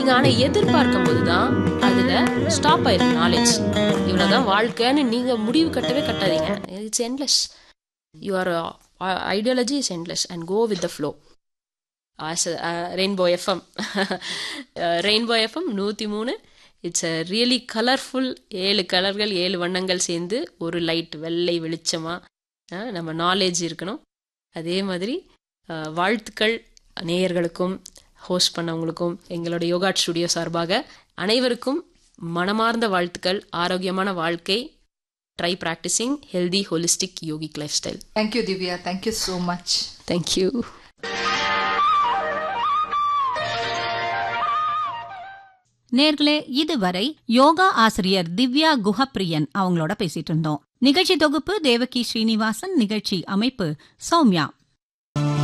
நீங்க ஆனா எதிர்பார்க்கும் போதுதான் அதுல ஸ்டாப் ஆயிருக்கு நாலேஜ் இவ்வளவுதான் வாழ்க்கைன்னு நீங்க முடிவு கட்டவே கட்டாதீங்க it's endless your ideology is endless and go with the flow as Rainbow FM Rainbow FM நூற்றி மூணு இட்ஸ் அ ரியலி கலர்ஃபுல் ஏழு கலர்கள் ஏழு வண்ணங்கள் சேர்ந்து ஒரு லைட் வெள்ளை வெளிச்சமாக நம்ம நாலேஜ் இருக்கணும் அதே மாதிரி அஹ், வாழ்த்துக்கள் நேயர்களுக்கும் ஹோஸ்ட் பண்ணவங்களுக்கும் எங்களோட யோகா ஸ்டுடியோ சார்பாக அனைவருக்கும் மனமார்ந்த வாழ்த்துக்கள் ஆரோக்கியமான வாழ்க்கை try practising healthy holistic yogic lifestyle thank you Divya thank you so much thank you நேர்களே இதுவரை யோகா ஆசிரியர் திவ்யா குஹப்பிரியன் அவங்களோட பேசிட்டு இருந்தோம் நிகழ்ச்சி தொகுப்பு தேவகி ஸ்ரீனிவாசன் நிகழ்ச்சி அமைப்பு சௌமியா